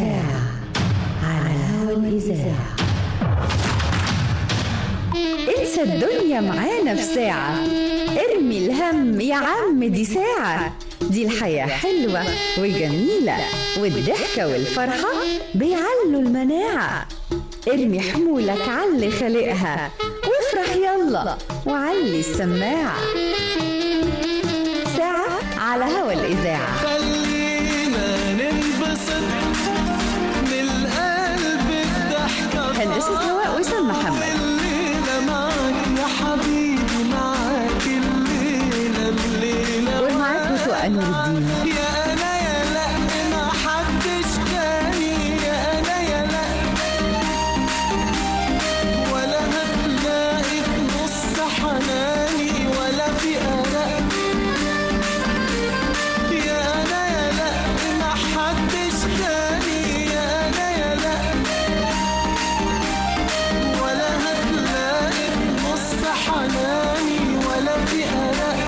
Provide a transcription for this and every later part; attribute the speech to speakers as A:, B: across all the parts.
A: ساعة على هوا الإذاعة انسى الدنيا معانا في ساعة ارمي الهم يا عم دي ساعة دي الحياة حلوة وجميلة والضحكة والفرحة بيعلوا المناعة ارمي حمولك علي خلقها وافرح يلا وعلي السماعة ساعة على هوا الإذاعة
B: خلينا ننبسط من القلب الضحكة
A: هندسة هواء وسام محمد
B: الليلة معاك يا حبيبي معاك الليلة الليلة
A: والمعاك بتوع أنور الدين
B: يا أنا يا لا ما حدش تاني يا أنا يا لا ولا هتلاقي في نص حناني ولا في قلق يا أنا يا لا ما حدش تاني يا أنا يا لا ولا هتلاقي في نص حناني ولا في قلق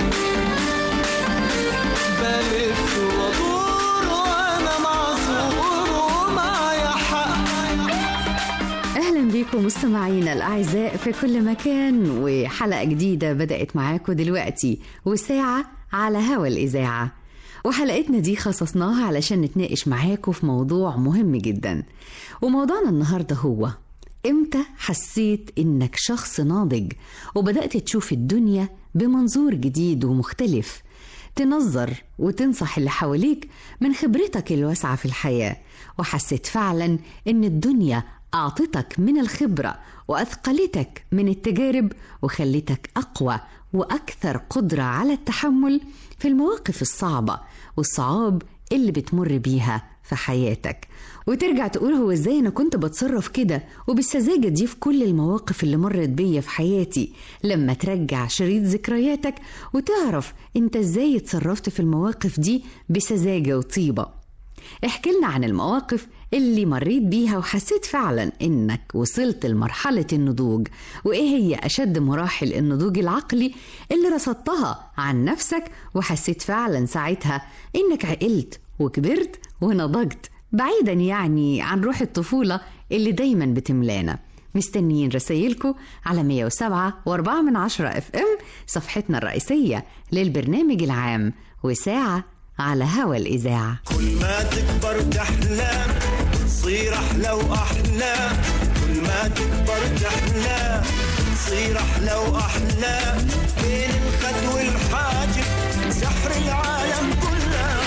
B: بلف وادور وانا معذور ومعايا حق
A: أهلا بيكم مستمعينا الأعزاء في كل مكان وحلقة جديدة بدأت معاكم دلوقتي وساعة على هوا الإذاعة وحلقتنا دي خصصناها علشان نتناقش معاكم في موضوع مهم جدا وموضوعنا النهاردة هو إمتى حسيت إنك شخص ناضج وبدأت تشوف الدنيا بمنظور جديد ومختلف تنظر وتنصح اللي حواليك من خبرتك الواسعة في الحياة وحسيت فعلا إن الدنيا أعطتك من الخبرة وأثقلتك من التجارب وخلتك أقوى وأكثر قدرة على التحمل في المواقف الصعبة والصعاب اللي بتمر بيها في حياتك وترجع تقول هو ازاي انا كنت بتصرف كده وبالسذاجة دي في كل المواقف اللي مرت بيا في حياتي لما ترجع شريط ذكرياتك وتعرف انت ازاي اتصرفت في المواقف دي بسذاجة وطيبة احكي لنا عن المواقف اللي مريت بيها وحسيت فعلا انك وصلت لمرحلة النضوج وايه هي اشد مراحل النضوج العقلي اللي رصدتها عن نفسك وحسيت فعلا ساعتها انك عقلت وكبرت ونضجت بعيدا يعني عن روح الطفولة اللي دايما بتملانا مستنيين رسايلكم على 107 و4 من عشرة اف ام صفحتنا الرئيسية للبرنامج العام وساعة على هوا الإذاعة
B: كل ما تكبر تحلم تصير احلى واحلى كل ما تكبر تحلم تصير احلى واحلى بين الخد والحاجب سحر العالم كله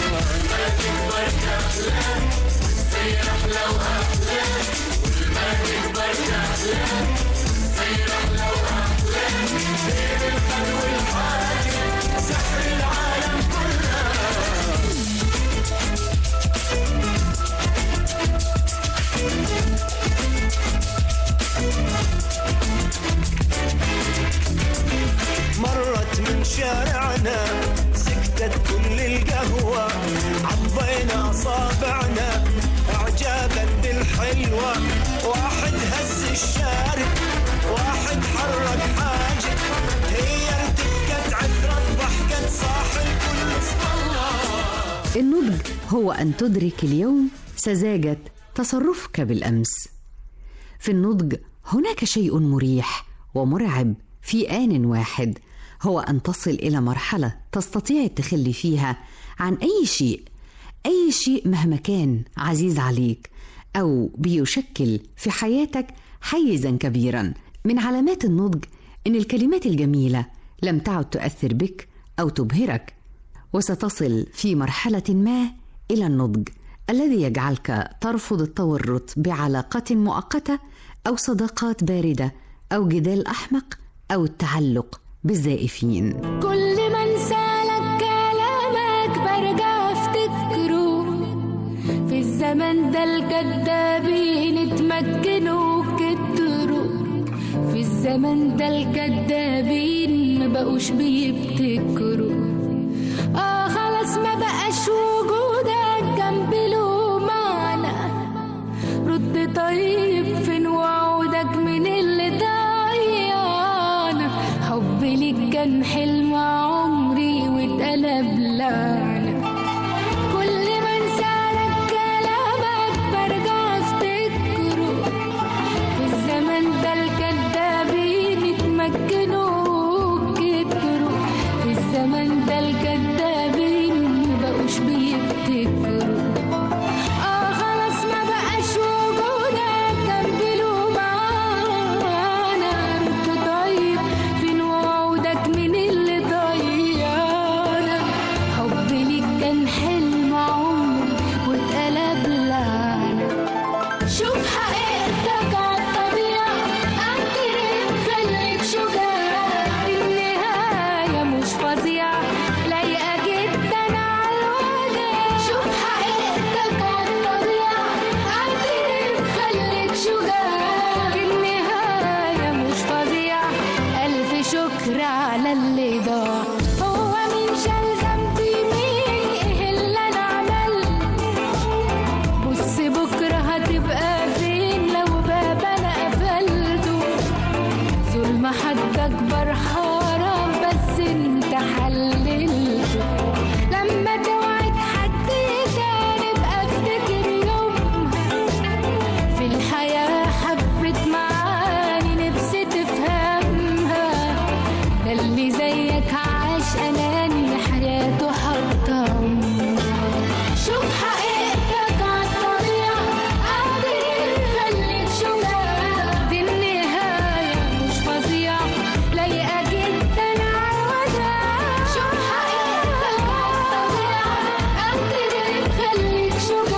B: مرت من شارعنا سكتت كل القهوة عضينا أصابعنا إعجابا بالحلوة واحد هز الشارب واحد حرك حاجب هي ارتكت عثرة ضحكت صاح الكل الله
A: النضج هو أن تدرك اليوم سذاجة تصرفك بالأمس في النضج هناك شيء مريح ومرعب في آن واحد هو أن تصل إلى مرحلة تستطيع التخلي فيها عن أي شيء أي شيء مهما كان عزيز عليك أو بيشكل في حياتك حيزا كبيرا من علامات النضج إن الكلمات الجميلة لم تعد تؤثر بك أو تبهرك وستصل في مرحلة ما إلى النضج الذي يجعلك ترفض التورط بعلاقات مؤقتة أو صداقات باردة أو جدال أحمق أو التعلق بالزائفين
C: كل ما انسالك كلامك برجع افتكره في الزمن ده الكدابين اتمكنوا كتروا في الزمن ده الكدابين ما بقوش بيبتكروا اه خلاص ما بقاش وجودك جنبي له معنى رد طيب فين وعودك من اللي ضيعنا حبي ليك كان حلم عمري واتقلب لعنة كل ما انسالك كلامك أكبر حرام بس انت حللته لما توعد حد تاني بقى افتكر يومها في الحياة حبت معاني نفسي تفهمها ده اللي زيك عاش أناني حياته حطم شوف حقيقتك عالطريقة قادر يخليك شجاع دي النهاية مش فظيعة لايقة جدا عالوداع شوف حقيقتك عالطريقة قادر يخليك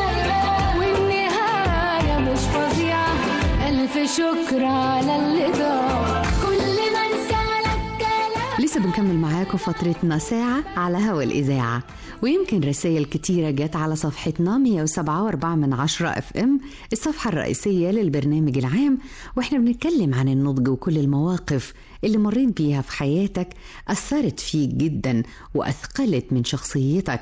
C: شجاع والنهاية مش فظيعة ألف شكر على اللي ضاع كل ما انسالك كلام
A: لسه بنكمل معاكم فترتنا ساعة على هوا الإذاعة ويمكن رسائل كتيرة جت على صفحتنا 107.4 من عشرة اف ام الصفحة الرئيسية للبرنامج العام واحنا بنتكلم عن النضج وكل المواقف اللي مريت بيها في حياتك أثرت فيك جدا وأثقلت من شخصيتك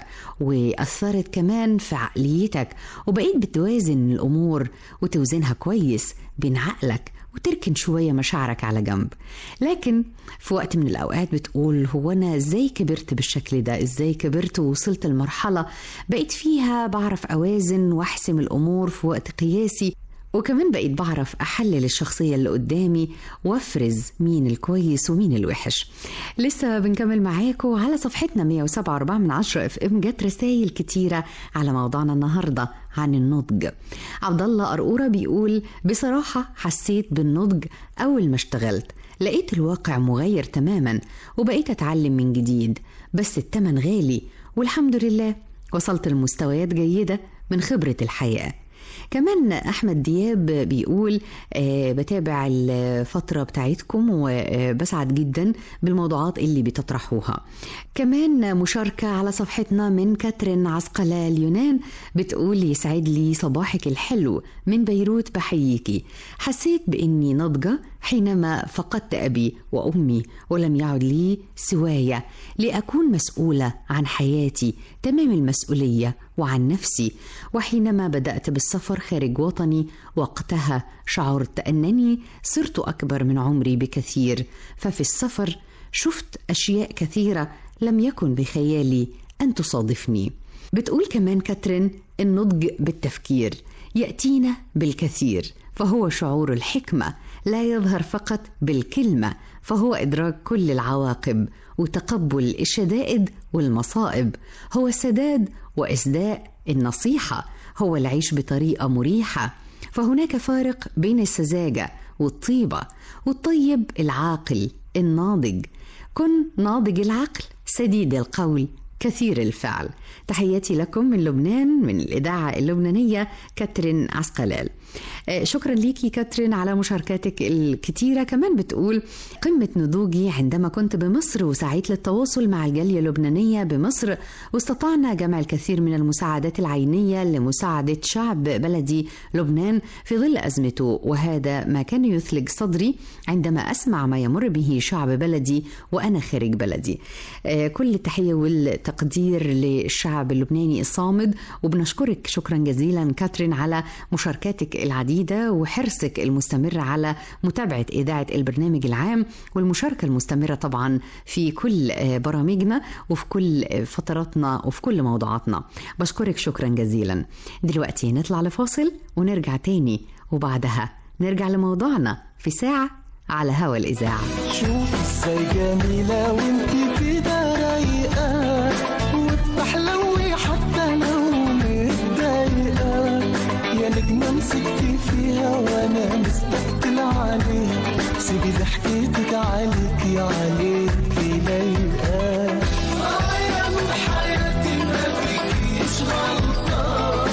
A: وأثرت كمان في عقليتك وبقيت بتوازن الأمور وتوزنها كويس بين عقلك وتركن شوية مشاعرك على جنب لكن في وقت من الأوقات بتقول هو أنا إزاي كبرت بالشكل ده إزاي كبرت ووصلت لمرحلة بقيت فيها بعرف أوازن وأحسم الأمور في وقت قياسي وكمان بقيت بعرف أحلل الشخصية اللي قدامي وأفرز مين الكويس ومين الوحش لسه بنكمل معاكم على صفحتنا 107.4 من عشرة اف ام جت رسائل كتيرة على موضوعنا النهاردة عن النضج عبد الله قرقورة بيقول بصراحة حسيت بالنضج أول ما اشتغلت لقيت الواقع مغير تماما وبقيت أتعلم من جديد بس التمن غالي والحمد لله وصلت لمستويات جيدة من خبرة الحياة كمان احمد دياب بيقول آه بتابع الفتره بتاعتكم وبسعد جدا بالموضوعات اللي بتطرحوها كمان مشاركه على صفحتنا من كاترين عسقلة اليونان بتقول يسعد لي صباحك الحلو من بيروت بحييكي حسيت باني ناضجه حينما فقدت ابي وامي ولم يعد لي سواي لاكون مسؤوله عن حياتي تمام المسؤوليه وعن نفسي وحينما بدات بالسفر خارج وطني وقتها شعرت انني صرت اكبر من عمري بكثير ففي السفر شفت اشياء كثيره لم يكن بخيالي ان تصادفني بتقول كمان كاترين النضج بالتفكير ياتينا بالكثير فهو شعور الحكمه لا يظهر فقط بالكلمه فهو ادراك كل العواقب وتقبل الشدائد والمصائب هو السداد واسداء النصيحه هو العيش بطريقه مريحه فهناك فارق بين السذاجه والطيبه والطيب العاقل الناضج كن ناضج العقل سديد القول كثير الفعل تحياتي لكم من لبنان من الإذاعة اللبنانية كاترين عسقلال آه، شكرا ليكي كاترين على مشاركاتك الكتيرة كمان بتقول قمة نضوجي عندما كنت بمصر وسعيت للتواصل مع الجالية اللبنانية بمصر واستطعنا جمع الكثير من المساعدات العينية لمساعدة شعب بلدي لبنان في ظل أزمته وهذا ما كان يثلج صدري عندما أسمع ما يمر به شعب بلدي وأنا خارج بلدي آه، كل التحية والتقدير للشعب اللبناني الصامد وبنشكرك شكرا جزيلا كاترين على مشاركاتك العديدة وحرصك المستمر على متابعة إذاعة البرنامج العام والمشاركة المستمرة طبعا في كل آه، برامجنا وفي كل آه، فتراتنا وفي كل موضوعاتنا بشكرك شكرا جزيلا دلوقتي نطلع لفاصل ونرجع تاني وبعدها نرجع لموضوعنا في ساعة على هوا الإذاعة
B: شوف ازاي جميلة وانت كده رايقة وبتحلوي حتى لو متضايقة يا نجمة مسكتي فيها وانا مستقتل عليها سيبي ضحكتك عليكي عليكي لايقة يا من حياتي ما فيكيش غلطة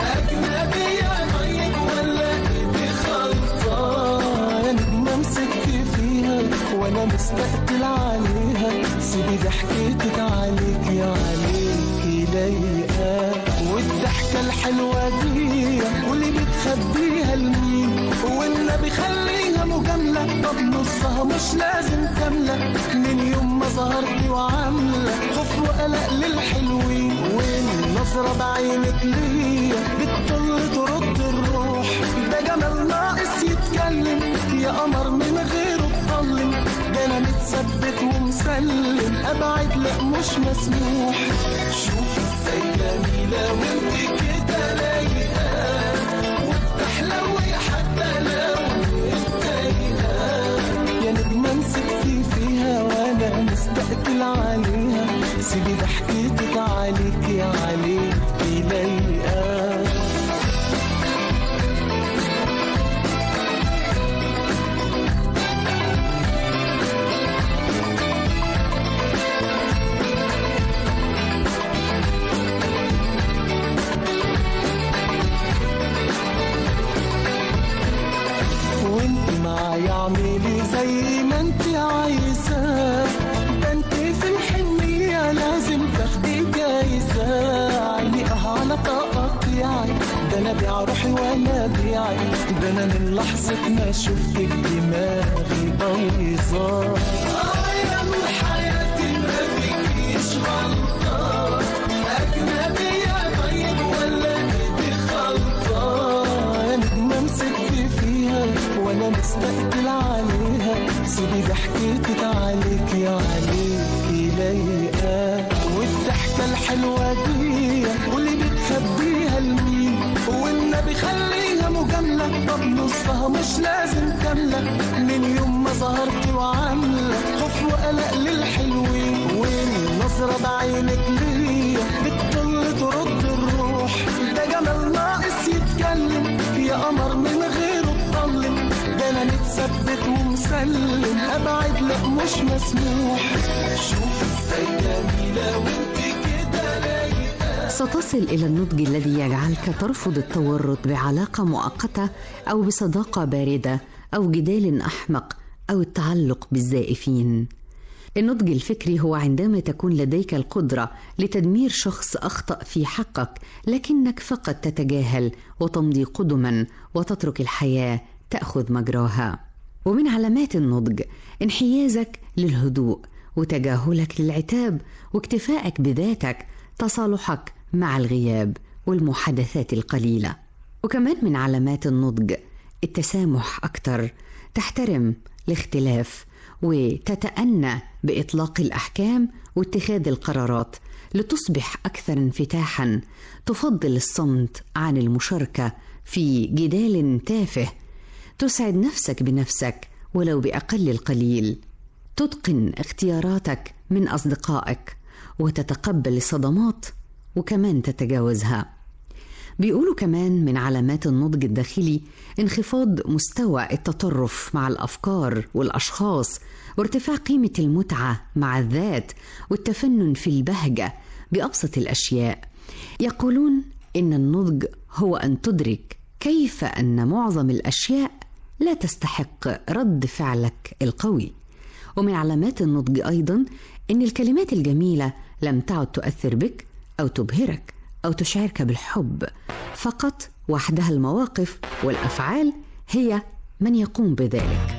B: أجنبية طيب ولا إيدي خلطة يا نجمة مسكتي فيها وأنا مستقتل عليها سيبي ضحكتك عليكي عليكي لايقة والضحكة الحلوة دي واللي بتخبيها لمين والنبي خليها مجاملة طب نصها مش لازم كاملة من يوم ما ظهرتي وعاملة خوف وقلق للحلوين والنظرة بعينك ليا بتطل ترد الروح ده جمال ناقص يتكلم يا قمر من غيره تضلم ده انا ابعد لا مش مسموح شوف ازاي جميلة وانت كده لايقة وبتحلوي حتى لو متضايقة يا نجمة مسكتي فيها وانا مستقتل عليها سيبي ضحكتك عليكي عليكي لايقة وانت معايا اعملي زي ما انت عايزة ده انت في الحنية لازم تاخدي جايزة علقها على تقطيعي ده انا بيع روحي وانا بيعي ده انا من لحظة ما شفتك دماغي بايظة اه يا من حياتي ما فيكيش غلطة أجنبية طيب ولا إيدي خلطة يا نجمة مسكتي فيها وأنا مستقتل عليها سيبي ضحكتك عليكي عليكي لايقة والضحكة الحلوة دي واللي بتخبيها لمين والنبي خليها مجاملة طب نصها مش لازم كاملة من يوم ما ظهرتي وعاملة خوف وقلق للحلوين والنظرة بعينك ليا بتطل ترد الروح ده جمال ناقص يتكلم يا قمر من غيره اتظلم ده انا متثبت ومسلم ابعد لا مش مسموح شوف ازاي جميلة وانت كده لايقة
A: ستصل إلى النضج الذي يجعلك ترفض التورط بعلاقة مؤقتة أو بصداقة باردة أو جدال أحمق أو التعلق بالزائفين. النضج الفكري هو عندما تكون لديك القدرة لتدمير شخص أخطأ في حقك لكنك فقط تتجاهل وتمضي قدما وتترك الحياة تأخذ مجراها. ومن علامات النضج انحيازك للهدوء وتجاهلك للعتاب واكتفائك بذاتك تصالحك مع الغياب والمحادثات القليله وكمان من علامات النضج التسامح اكتر تحترم الاختلاف وتتأنى بإطلاق الأحكام واتخاذ القرارات لتصبح أكثر انفتاحا تفضل الصمت عن المشاركة في جدال تافه تسعد نفسك بنفسك ولو بأقل القليل تتقن اختياراتك من أصدقائك وتتقبل الصدمات وكمان تتجاوزها بيقولوا كمان من علامات النضج الداخلي انخفاض مستوى التطرف مع الافكار والاشخاص وارتفاع قيمه المتعه مع الذات والتفنن في البهجه بابسط الاشياء يقولون ان النضج هو ان تدرك كيف ان معظم الاشياء لا تستحق رد فعلك القوي ومن علامات النضج ايضا ان الكلمات الجميله لم تعد تؤثر بك او تبهرك او تشعرك بالحب فقط وحدها المواقف والافعال هي من يقوم بذلك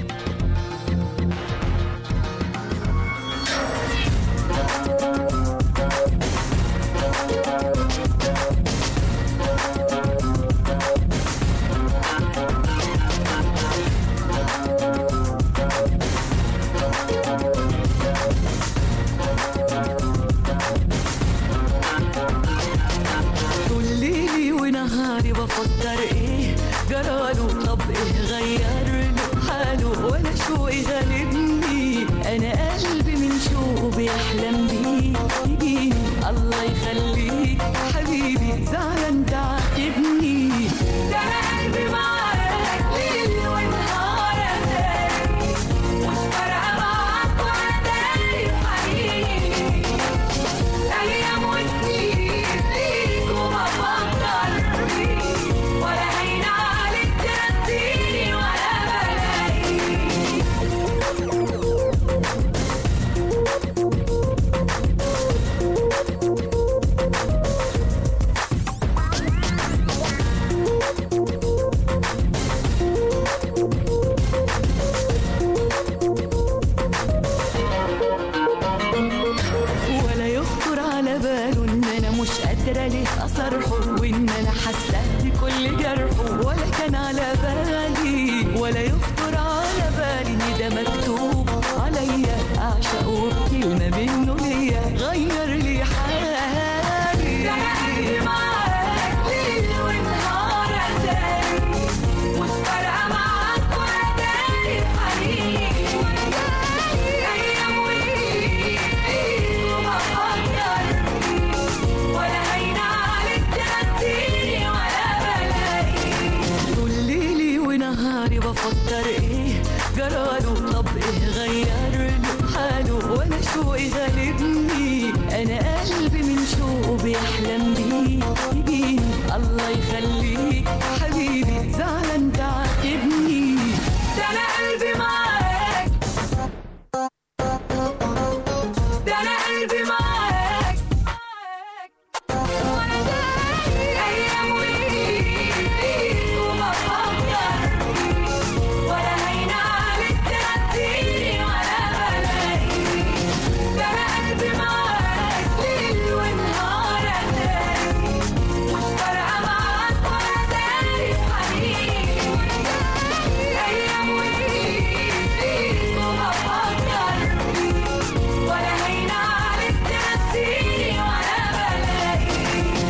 D: طول ليلي ونهاري بفكر ايه جراله طب ايه غير له حاله ولا شوقي غالبني انا قلبي من شوقه بيحلم بيه الله يخليك حبيبي زعلان تعاتبني ده انا قلبي معاك ليل ونهار أداري مش فارقه معاك ولا داري حقيقي أيام وسنين ليك وما بفكر فيك ولا هين عليك تنسيني ولا بلاقيك ولا يخطر على باله ان انا مش قادره ليه اصرحه وان انا حاسه بكل جرحه ولا كان على بالي ولا يخطر على بالي ان ده مكتوب عليا اعشقه بكلمه فكر ايه جراله طب ايه غير له حاله وانا شوقي غالبني انا قلبي من شوقه بيحلم بيه الله يخليك حبيبي زعلان تعاتبني ده انا قلبي معاك ده انا قلبي معاك وانا دايق ايام وسنين وما بفكر ولا هين عليك تنسيني ولا بلاقي ده انا قلبي معاك ليل ونهار اتاري مش فارقه معاك ولا داري حنيني ايام وسنين وما بفكر ولا هين عليك تنسيني ولا بلاقي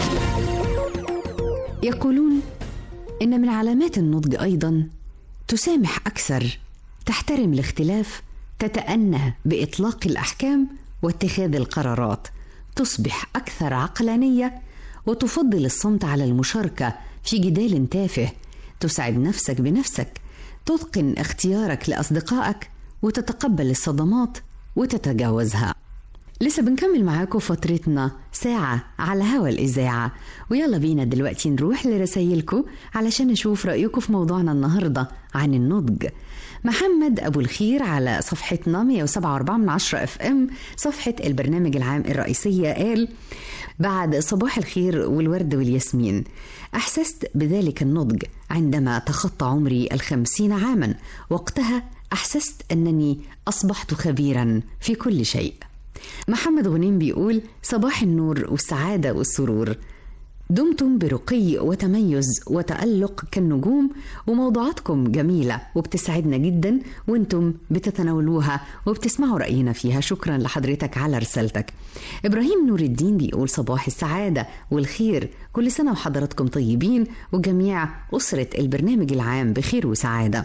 A: يقولون إن من علامات النضج أيضا تسامح أكثر تحترم الاختلاف تتأنى بإطلاق الأحكام واتخاذ القرارات تصبح أكثر عقلانية وتفضل الصمت على المشاركة في جدال تافه تسعد نفسك بنفسك تتقن اختيارك لأصدقائك وتتقبل الصدمات وتتجاوزها لسه بنكمل معاكم فترتنا ساعة على هوا الإذاعة ويلا بينا دلوقتي نروح لرسايلكم علشان نشوف رأيكم في موضوعنا النهاردة عن النضج محمد أبو الخير على صفحتنا 107.4 من 10 اف ام صفحة البرنامج العام الرئيسية قال بعد صباح الخير والورد والياسمين أحسست بذلك النضج عندما تخطى عمري الخمسين عاما وقتها أحسست أنني أصبحت خبيرا في كل شيء محمد غنيم بيقول صباح النور والسعادة والسرور دمتم برقي وتميز وتألق كالنجوم وموضوعاتكم جميلة وبتسعدنا جدا وانتم بتتناولوها وبتسمعوا رأينا فيها شكرا لحضرتك على رسالتك إبراهيم نور الدين بيقول صباح السعادة والخير كل سنة وحضراتكم طيبين وجميع أسرة البرنامج العام بخير وسعادة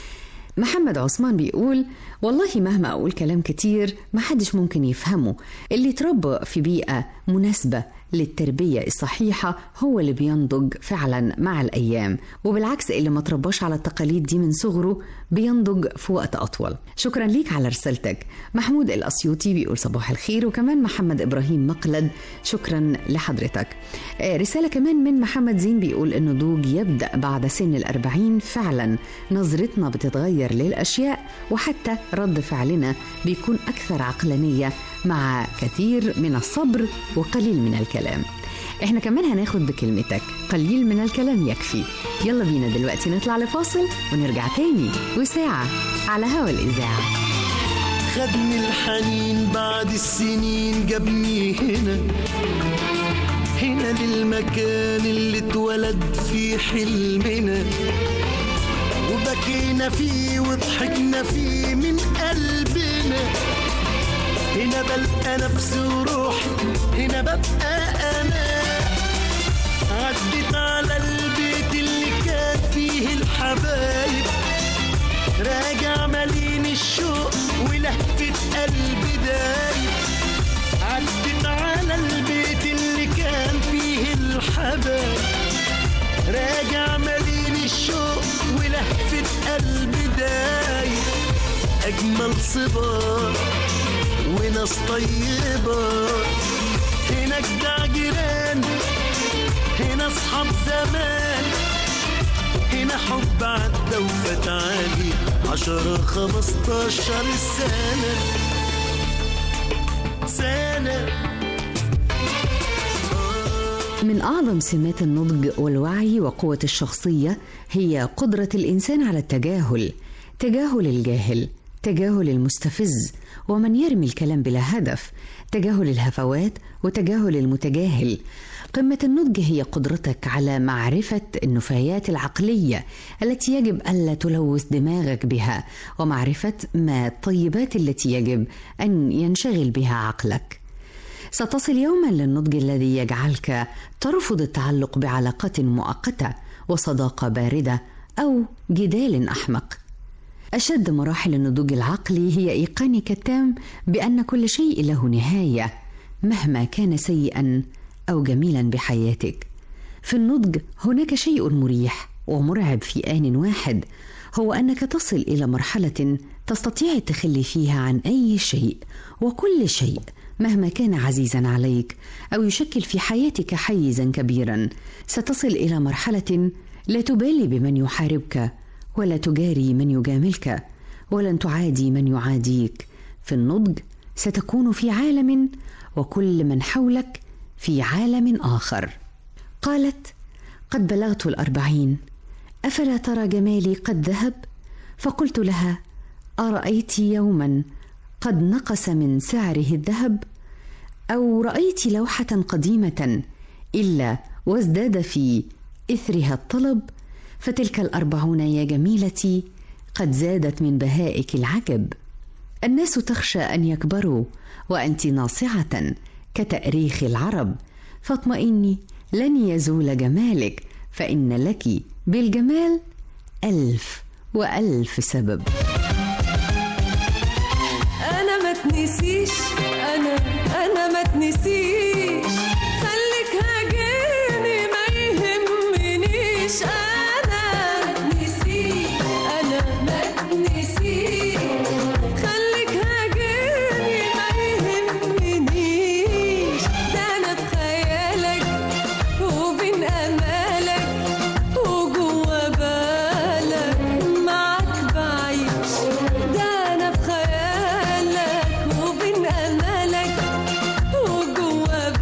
A: محمد عثمان بيقول والله مهما أقول كلام كتير محدش ممكن يفهمه اللي اتربى في بيئة مناسبة للتربية الصحيحة هو اللي بينضج فعلا مع الأيام وبالعكس اللي ما ترباش على التقاليد دي من صغره بينضج في وقت أطول شكرا ليك على رسالتك محمود الأسيوطي بيقول صباح الخير وكمان محمد إبراهيم مقلد شكرا لحضرتك آه، رسالة كمان من محمد زين بيقول النضوج يبدأ بعد سن الأربعين فعلا نظرتنا بتتغير للأشياء وحتى رد فعلنا بيكون أكثر عقلانية مع كثير من الصبر وقليل من الكلام احنا كمان هناخد بكلمتك قليل من الكلام يكفي يلا بينا دلوقتي نطلع لفاصل ونرجع تاني وساعة على هوا الإذاعة
B: خدني الحنين بعد السنين جابني هنا هنا للمكان اللي اتولد فيه حلمنا وبكينا فيه وضحكنا فيه من قلبنا هنا بلقى نفسي وروحي هنا ببقى انا عدت على البيت اللي كان فيه الحبايب راجع مليان الشوق ولهفة قلبي دايب عدت على البيت اللي كان فيه الحبايب راجع مليان الشوق ولهفة قلبي دايب أجمل صبار وناس طيبة هنا جدع جيران هنا أصحاب زمان هنا حب عدى وفات عالي عشرة خمستاشر سنة سنة
A: من أعظم سمات النضج والوعي وقوة الشخصية هي قدرة الإنسان على التجاهل تجاهل الجاهل تجاهل المستفز ومن يرمي الكلام بلا هدف تجاهل الهفوات وتجاهل المتجاهل قمة النضج هي قدرتك على معرفة النفايات العقلية التي يجب ألا تلوث دماغك بها ومعرفة ما الطيبات التي يجب أن ينشغل بها عقلك ستصل يوما للنضج الذي يجعلك ترفض التعلق بعلاقات مؤقته وصداقه بارده او جدال احمق اشد مراحل النضوج العقلي هي ايقانك التام بان كل شيء له نهايه مهما كان سيئا او جميلا بحياتك في النضج هناك شيء مريح ومرعب في آن واحد هو أنك تصل إلى مرحلة تستطيع التخلي فيها عن أي شيء وكل شيء مهما كان عزيزا عليك أو يشكل في حياتك حيزا كبيرا ستصل إلى مرحلة لا تبالي بمن يحاربك ولا تجاري من يجاملك ولن تعادي من يعاديك في النضج ستكون في عالم وكل من حولك في عالم آخر قالت قد بلغت الأربعين أفلا ترى جمالي قد ذهب فقلت لها أرأيت يوما قد نقص من سعره الذهب أو رأيت لوحة قديمة إلا وازداد في إثرها الطلب فتلك الأربعون يا جميلتي قد زادت من بهائك العجب الناس تخشى أن يكبروا وأنت ناصعة كتأريخ العرب فاطمئني لن يزول جمالك فإن لك بالجمال ألف وألف سبب
D: انا ما تنسيش انا انا ما تنسيش خليك هاجرني ما يهمنيش انا ما تنسيش انا ما تنسيش خليك هاجرني ما يهمنيش ده انا بخيالك وبين امالك وجوا بالك معاك بعيش ده انا بخيالك وبين امالك وجوا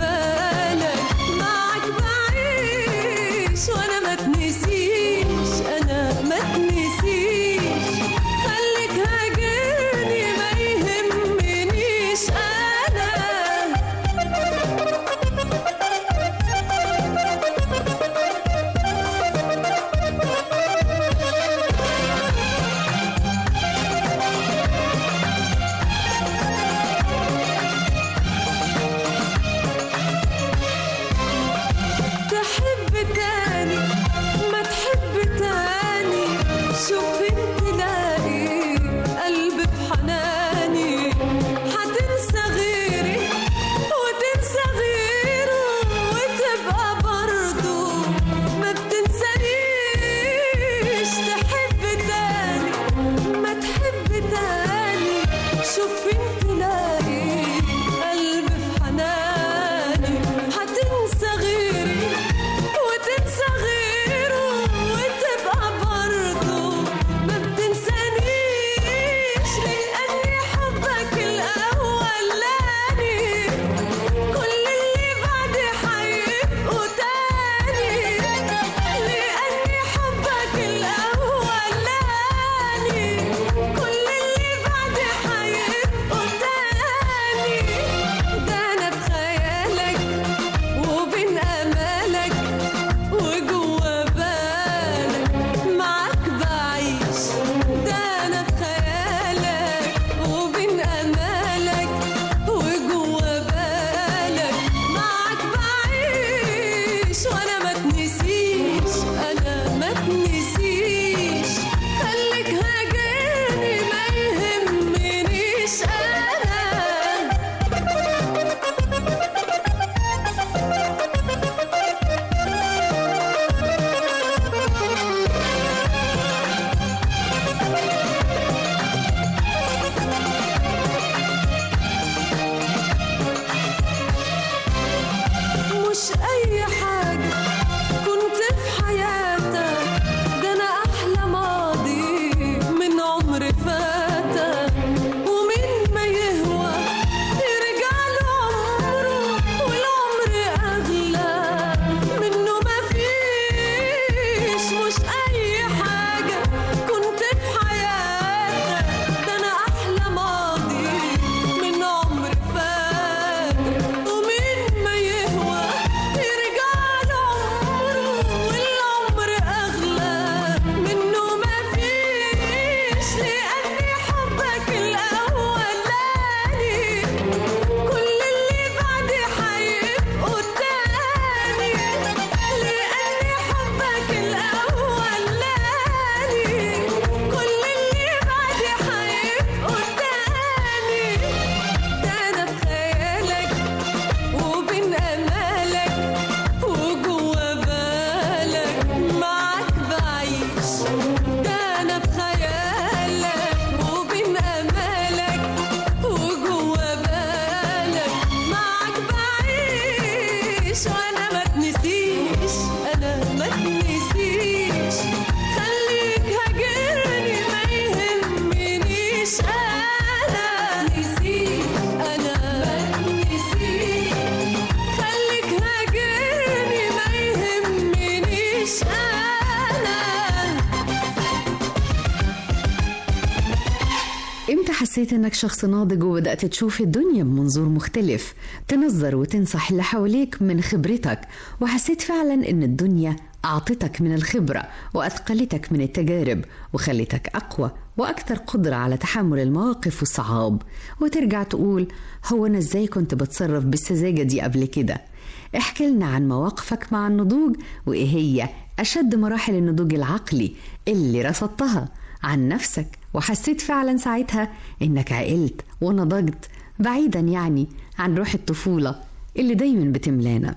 A: حسيت انك شخص ناضج وبدأت تشوف الدنيا بمنظور مختلف تنظر وتنصح اللي حواليك من خبرتك وحسيت فعلا ان الدنيا أعطتك من الخبرة وأثقلتك من التجارب وخلتك أقوى وأكثر قدرة على تحمل المواقف والصعاب وترجع تقول هو أنا إزاي كنت بتصرف بالسذاجة دي قبل كده احكي لنا عن مواقفك مع النضوج وإيه هي أشد مراحل النضوج العقلي اللي رصدتها عن نفسك وحسيت فعلا ساعتها إنك عقلت ونضجت بعيدا يعني عن روح الطفولة اللي دايما بتملانا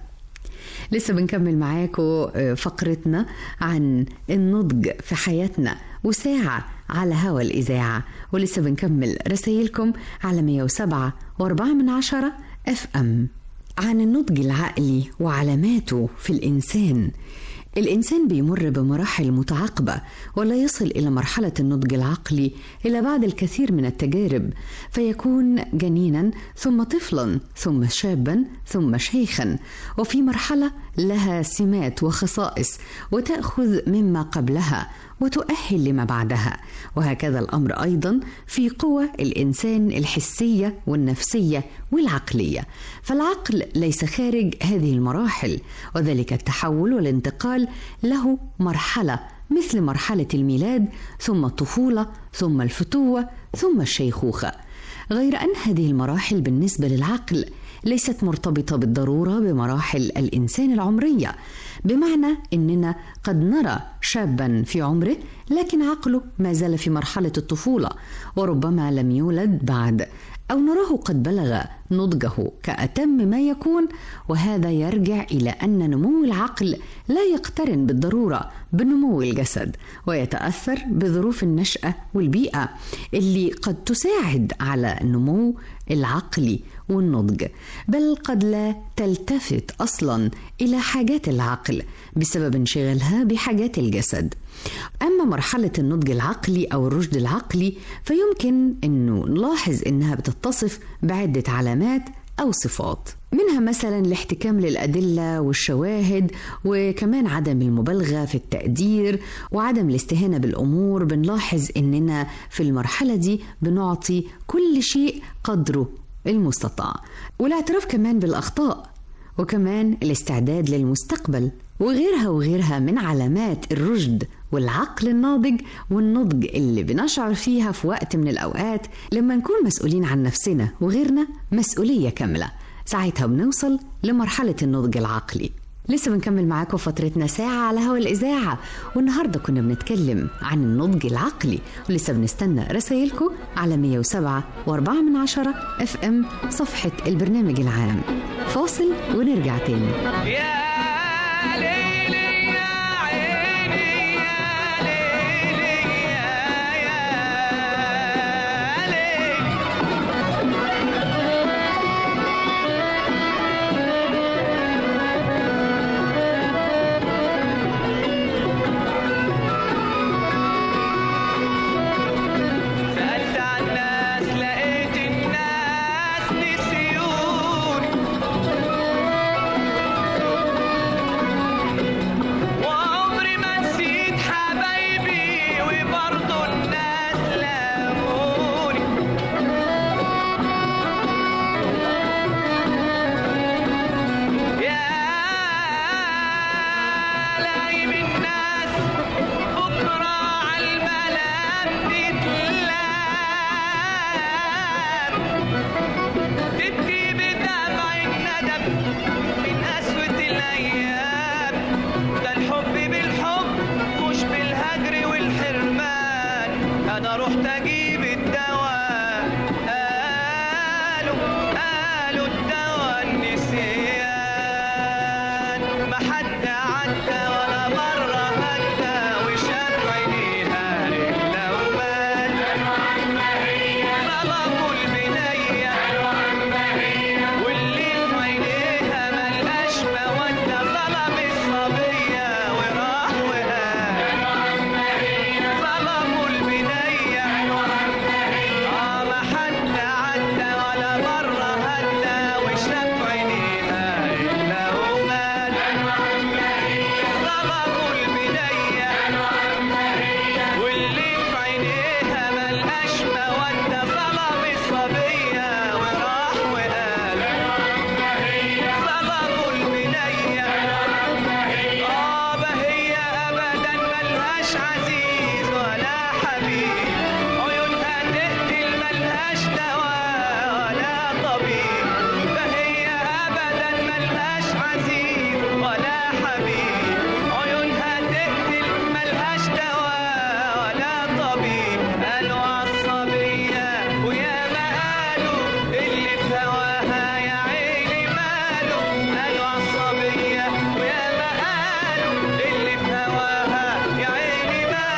A: لسه بنكمل معاكم فقرتنا عن النضج في حياتنا وساعة على هوا الإذاعة ولسه بنكمل رسايلكم على 107 و4 من عشرة اف ام عن النضج العقلي وعلاماته في الإنسان الإنسان بيمر بمراحل متعاقبة ولا يصل إلى مرحلة النضج العقلي إلا بعد الكثير من التجارب فيكون جنينا ثم طفلا ثم شابا ثم شيخا وفي مرحلة لها سمات وخصائص وتأخذ مما قبلها وتؤهل لما بعدها وهكذا الامر ايضا في قوى الانسان الحسيه والنفسيه والعقليه فالعقل ليس خارج هذه المراحل وذلك التحول والانتقال له مرحله مثل مرحله الميلاد ثم الطفوله ثم الفتوه ثم الشيخوخه غير ان هذه المراحل بالنسبه للعقل ليست مرتبطه بالضروره بمراحل الانسان العمريه بمعنى اننا قد نرى شابا في عمره لكن عقله ما زال في مرحله الطفوله وربما لم يولد بعد او نراه قد بلغ نضجه كاتم ما يكون وهذا يرجع الى ان نمو العقل لا يقترن بالضروره بنمو الجسد ويتاثر بظروف النشاه والبيئه اللي قد تساعد على النمو العقلي والنضج بل قد لا تلتفت اصلا الى حاجات العقل بسبب انشغالها بحاجات الجسد اما مرحله النضج العقلي او الرشد العقلي فيمكن انه نلاحظ انها بتتصف بعده علامات او صفات منها مثلا الاحتكام للادله والشواهد وكمان عدم المبالغه في التقدير وعدم الاستهانه بالامور بنلاحظ اننا في المرحله دي بنعطي كل شيء قدره المستطاع والاعتراف كمان بالاخطاء وكمان الاستعداد للمستقبل وغيرها وغيرها من علامات الرشد والعقل الناضج والنضج اللي بنشعر فيها في وقت من الأوقات لما نكون مسؤولين عن نفسنا وغيرنا مسؤولية كاملة ساعتها بنوصل لمرحلة النضج العقلي لسه بنكمل معاكم فترتنا ساعة على هوا الإذاعة والنهاردة كنا بنتكلم عن النضج العقلي ولسه بنستنى رسايلكم على 107 و4 من عشرة اف ام صفحة البرنامج العام فاصل ونرجع تاني
E: يا ليلي يا عيني يا ليلي يا يا ليلي سألت عن الناس لقيت الناس نسيوني وعمري ما نسيت حبايبي وبرضه الناس لاموني يا لايم الناس بكرة عالملام تتلام تبكي بدمع الندم من قسوة الأيام ده الحب بالحب مش بالهجر والحرمان أنا رحت أجيب الدواء قالوا قالوا الدواء النسيان ما حد عدى ولا مرة هدى وشاف عينيها رجلة ومات ظلموا البنية واللي في عينيها ملقاش مودة ظلم الصبية وراح وهان ظلموا البنية عزيز ولا حبيب عيونها تقتل ملهاش دواء ولا طبيب فهي أبدا ملهاش عزيز ولا حبيب عيونها تقتل ملهاش دواء ولا طبيب قالوا عالصبية ويا ما قالوا اللي في هواها يا عيني ماله قالوا عالصبية ويا ما قالوا اللي في هواها يا عيني ماله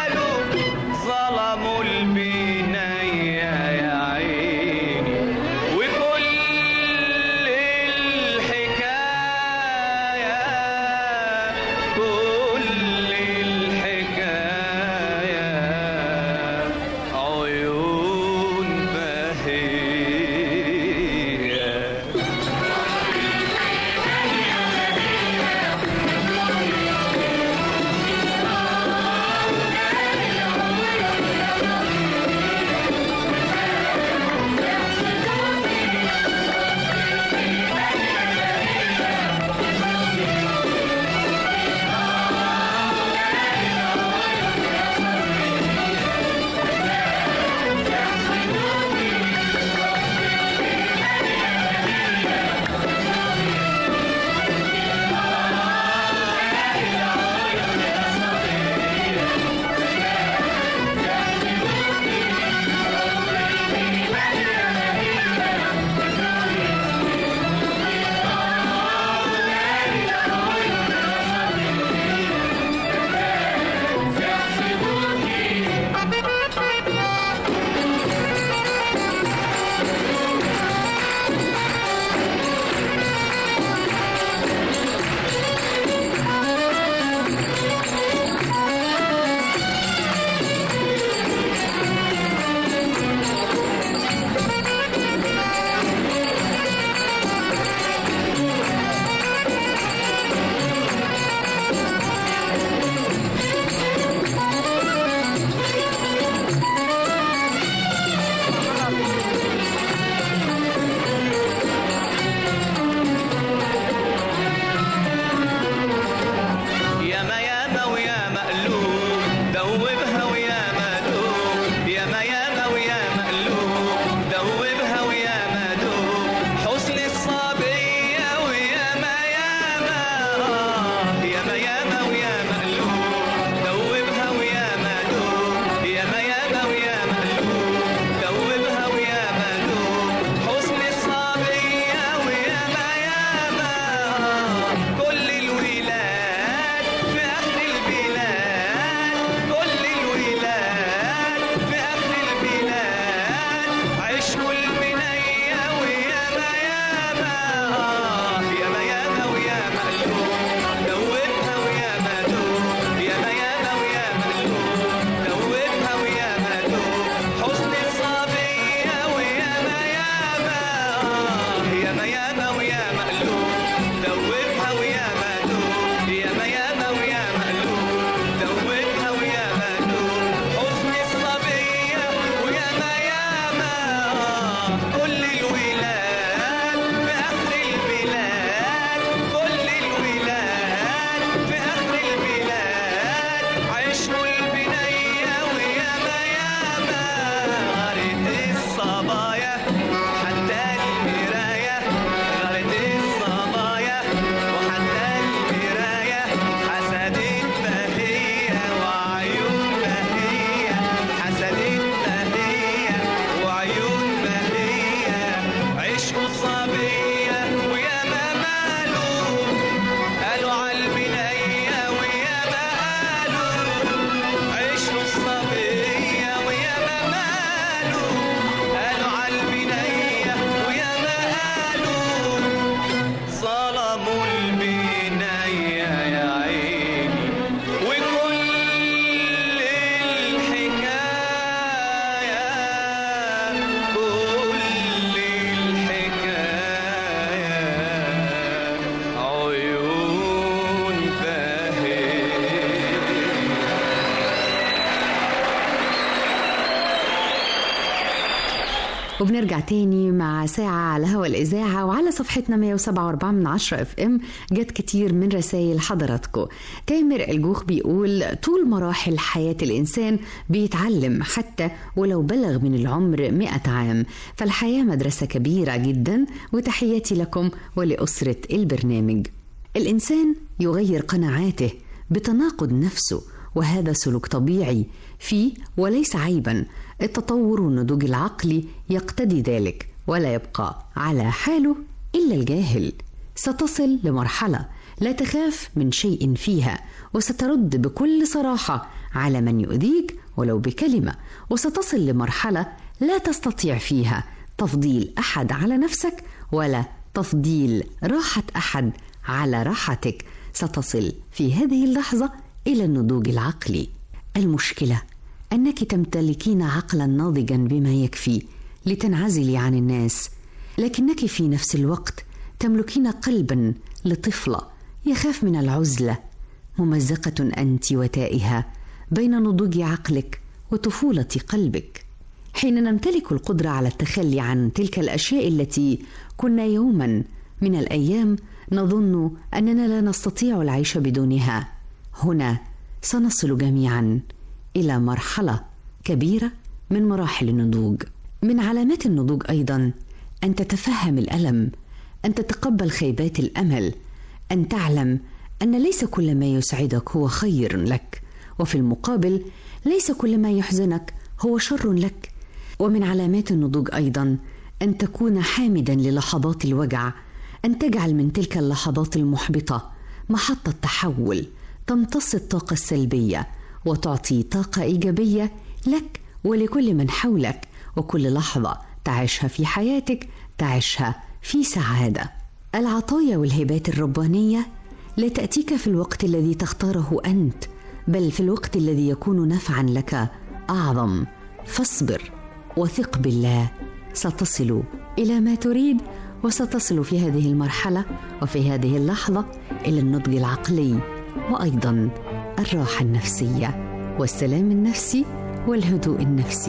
A: وبنرجع تاني مع ساعة على هوا الإذاعة وعلى صفحتنا 107.4 من 10 اف ام جت كتير من رسائل حضراتكم تامر الجوخ بيقول طول مراحل حياة الإنسان بيتعلم حتى ولو بلغ من العمر 100 عام فالحياة مدرسة كبيرة جدا وتحياتي لكم ولأسرة البرنامج الإنسان يغير قناعاته بتناقض نفسه وهذا سلوك طبيعي فيه وليس عيبا التطور والنضوج العقلي يقتضي ذلك ولا يبقى على حاله الا الجاهل ستصل لمرحله لا تخاف من شيء فيها وسترد بكل صراحه على من يؤذيك ولو بكلمه وستصل لمرحله لا تستطيع فيها تفضيل احد على نفسك ولا تفضيل راحه احد على راحتك ستصل في هذه اللحظه الى النضوج العقلي المشكله انك تمتلكين عقلا ناضجا بما يكفي لتنعزلي عن الناس لكنك في نفس الوقت تملكين قلبا لطفله يخاف من العزله ممزقه انت وتائهه بين نضوج عقلك وطفوله قلبك حين نمتلك القدره على التخلي عن تلك الاشياء التي كنا يوما من الايام نظن اننا لا نستطيع العيش بدونها هنا سنصل جميعا الى مرحله كبيره من مراحل النضوج من علامات النضوج ايضا ان تتفهم الالم ان تتقبل خيبات الامل ان تعلم ان ليس كل ما يسعدك هو خير لك وفي المقابل ليس كل ما يحزنك هو شر لك ومن علامات النضوج ايضا ان تكون حامدا للحظات الوجع ان تجعل من تلك اللحظات المحبطه محطه تحول تمتص الطاقه السلبيه وتعطي طاقه ايجابيه لك ولكل من حولك وكل لحظه تعيشها في حياتك تعيشها في سعاده العطايا والهبات الربانيه لا تاتيك في الوقت الذي تختاره انت بل في الوقت الذي يكون نفعا لك اعظم فاصبر وثق بالله ستصل الى ما تريد وستصل في هذه المرحله وفي هذه اللحظه الى النضج العقلي وايضا الراحه النفسيه والسلام النفسي والهدوء النفسي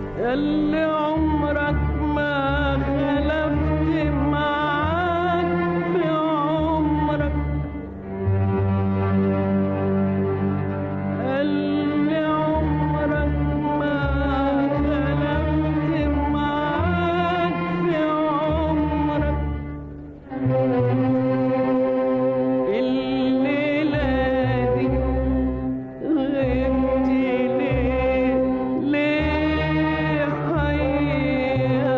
E: اللي عمرك ما خلفت معاك في عمرك اللي عمرك ما خلفت معاك في عمرك الليلة دي غبت ليه ليه حيرتني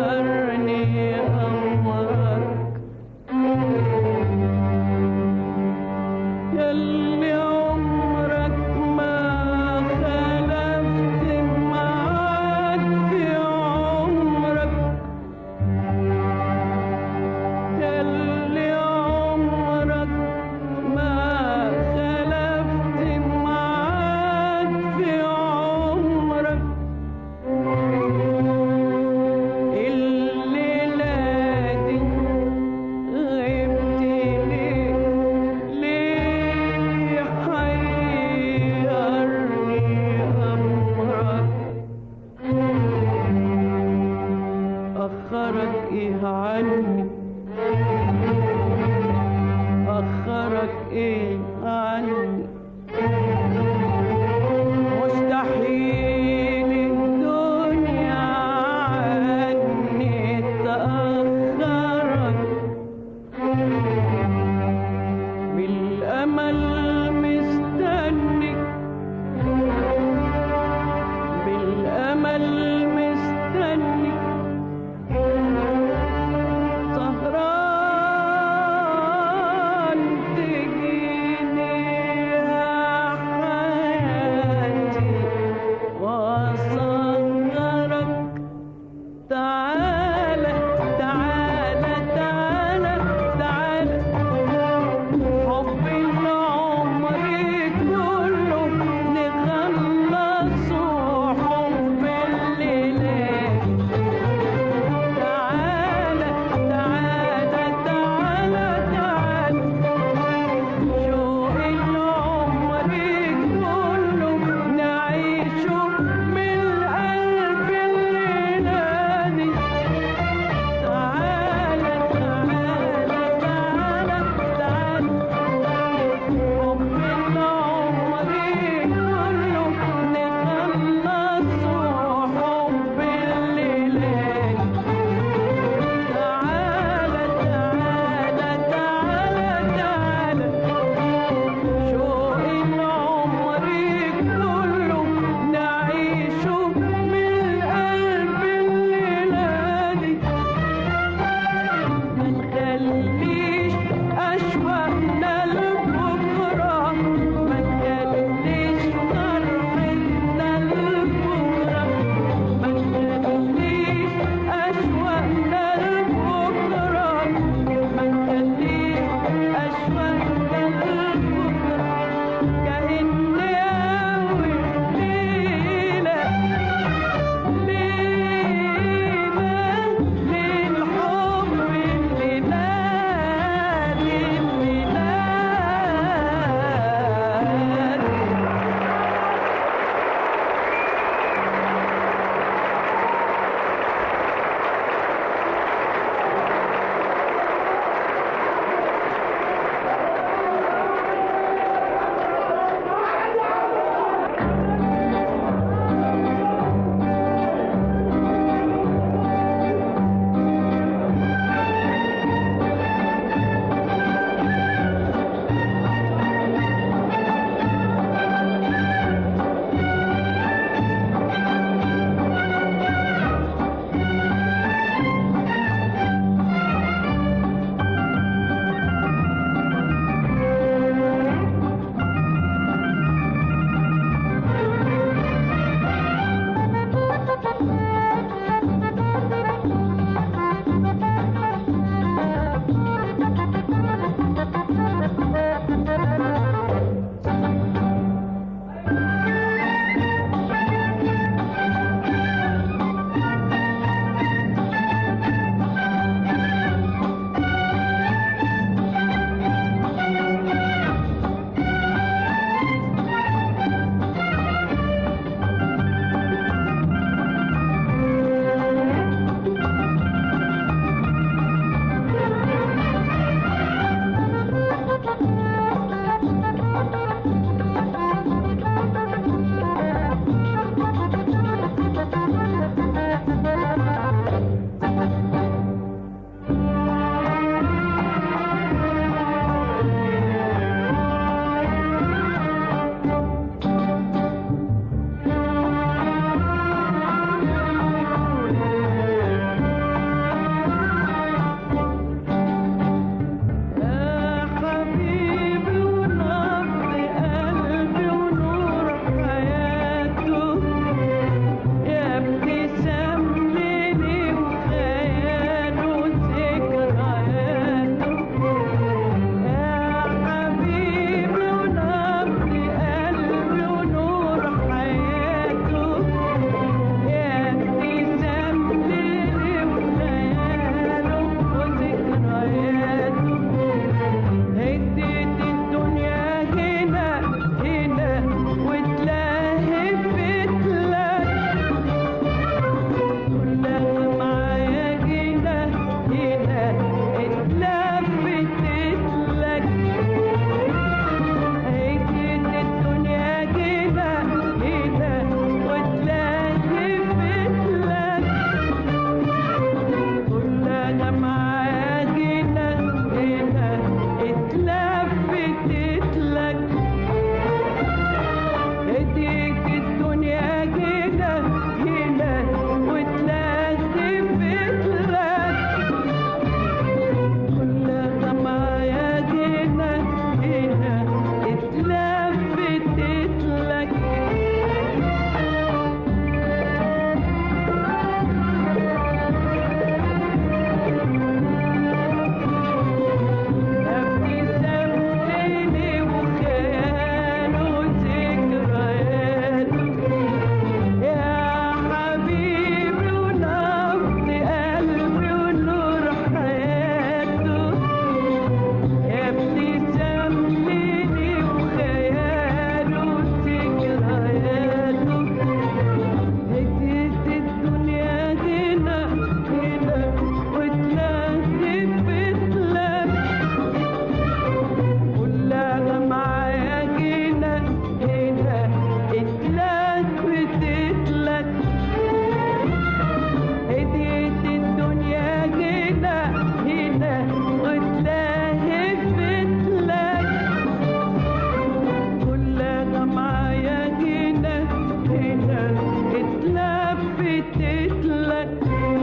F: اتلفتت لك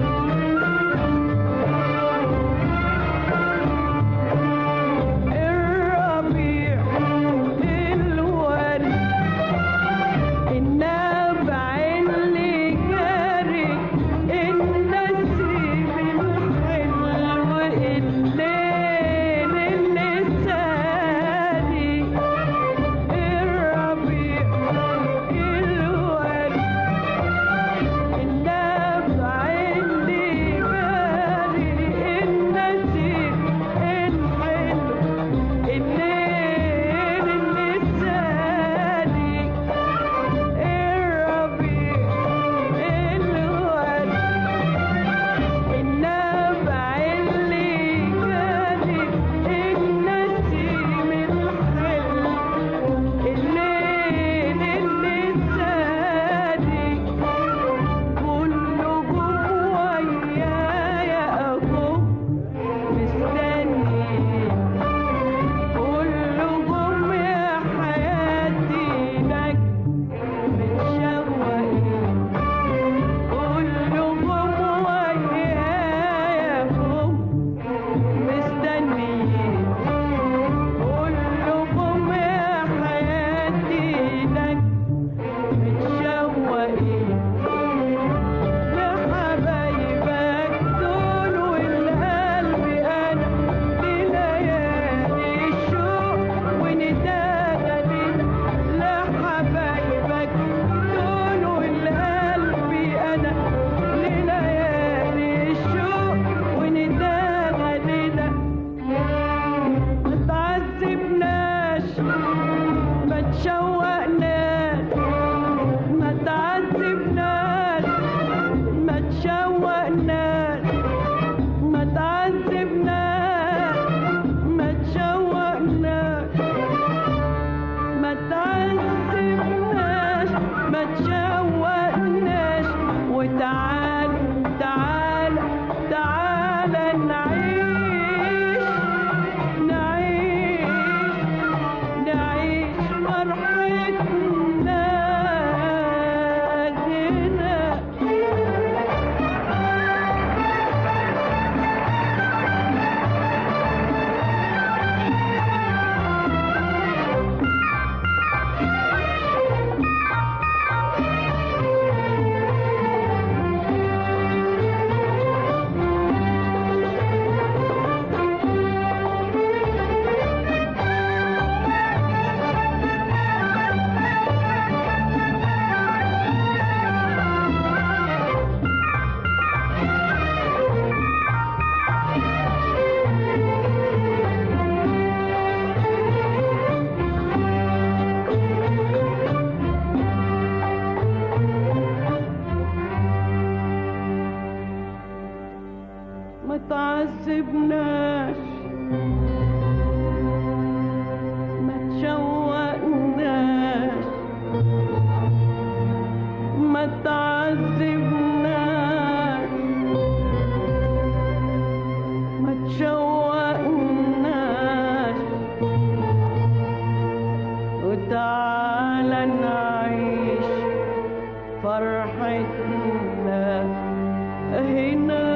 F: الربيع الورد النبع اللي جاري النسيم الحلو الليل اللي سالي الربيع الورد النبع اللي جاري النسيم الحلو الليل اللي سالي الربيع الورد النبع اللي جالي النسيم الحلو الليل اللي سالي كله جوايا اهو مستني كله جم يا حياتي لك متشوقين كله جوايا هم مستنيين كلكم يا حياتي لك متشوقين لحبايبك دول والقلب انا لليالي الشوق ونداغلي لحبايبك دول والقلب انا لليالي الشوق ونداغلي ما تعذبناش ما تشوقناش ما تعذبناش ما تشوقناش ما تعذبناش ما تشوقناش ما تعذبناش ما تشوقناش وتعال تعال تعال نعيش نعيش نعيش فرحتنا هنا ما تعذبناش ما تشوقناش ما تعذبناش ما تشوقناش وتعالى نعيش فرحتنا هنا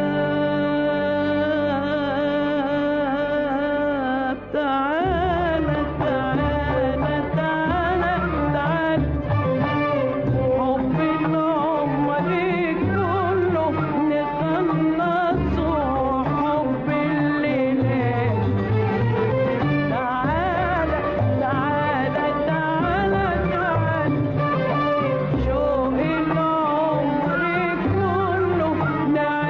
F: تعالى تعالى تعالى تعالى حب العمر كله نخلصه حب الليلات تعالى تعالى تعالى تعالى شوق العمر كله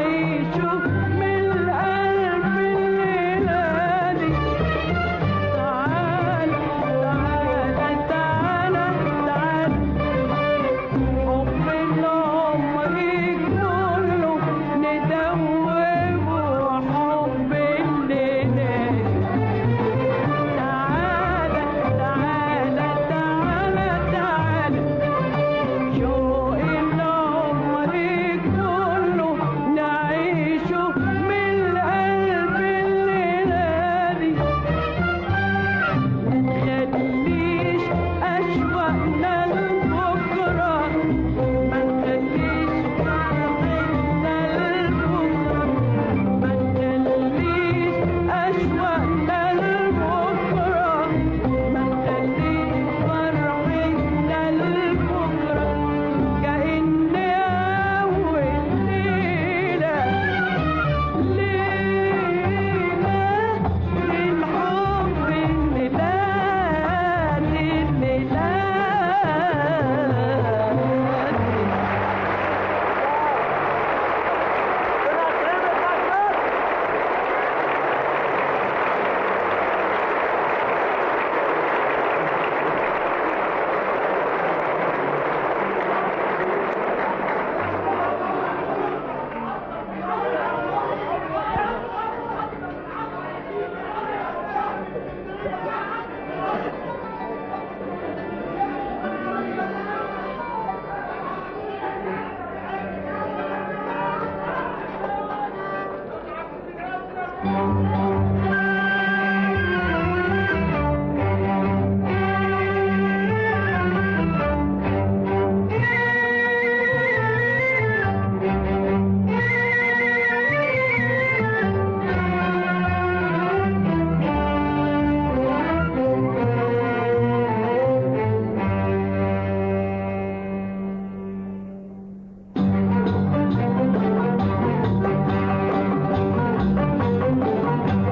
F: Thank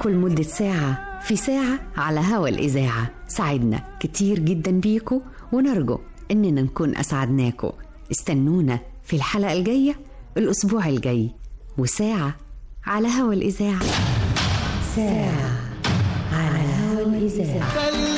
A: معاكم لمدة ساعة في ساعة على هوا الإذاعة سعدنا كتير جدا بيكم ونرجو إننا نكون أسعدناكم استنونا في الحلقة الجاية الأسبوع الجاي وساعة على هوا الإذاعة ساعة على هوا الإذاعة
B: خلي